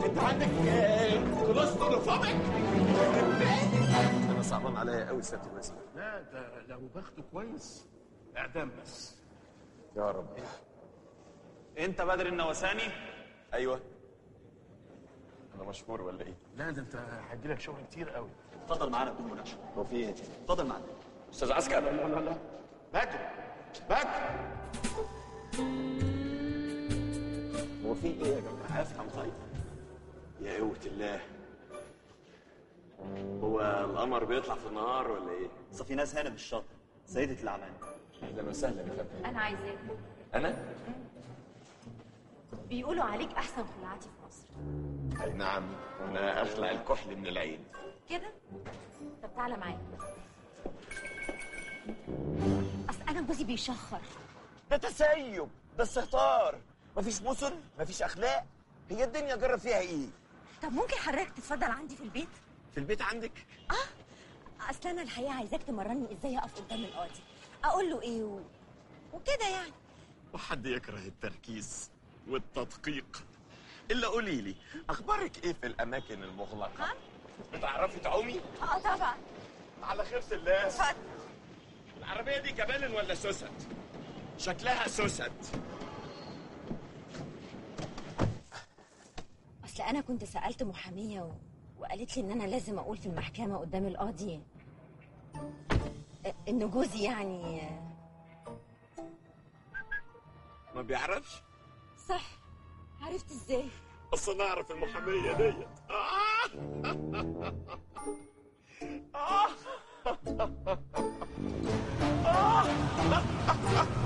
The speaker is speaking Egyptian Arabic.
انت عندك كولوستروفوبيك انا صعبان عليا قوي سياده الوزير لا ده لو باخده كويس اعدام بس يا رب انت بدر النوساني ايوه انا مشهور ولا ايه لا ده انت هيجيلك شغل كتير قوي اتفضل معانا بدون مناقشه هو في ايه اتفضل معانا استاذ عسكر لا لا لا بدر بدر هو في ايه يا جماعه افهم طيب يا قوة الله هو القمر بيطلع في النهار ولا ايه؟ اصل في ناس هنا بالشاطئ سيدة الأعمال اهلا وسهلا يا فندم انا عايزاك انا؟ بيقولوا عليك احسن خلعاتي في مصر اي نعم انا اخلع الكحل من العين كده طب تعالى معايا اصل انا جوزي بيشخر ده تسيب ده استهتار مفيش مسن مفيش اخلاق هي الدنيا جرى فيها ايه؟ طب ممكن حضرتك تتفضل عندي في البيت في البيت عندك؟ اصل انا الحقيقه عايزاك تمرني ازاي اقف قدام القاضي اقول له ايه و... وكده يعني وحد يكره التركيز والتدقيق الا قولي لي اخبارك ايه في الاماكن المغلقه؟ ها؟ بتعرفي تعومي؟ اه طبعا على خيرة الله اتفضل العربية دي كبالن ولا سوست؟ شكلها سوست اصل انا كنت سالت محاميه و... وقالت لي ان انا لازم اقول في المحكمه قدام القاضي آه، ان جوزي يعني آه، ما بيعرفش صح عرفت ازاي اصل انا اعرف المحامية ديت آه. آه.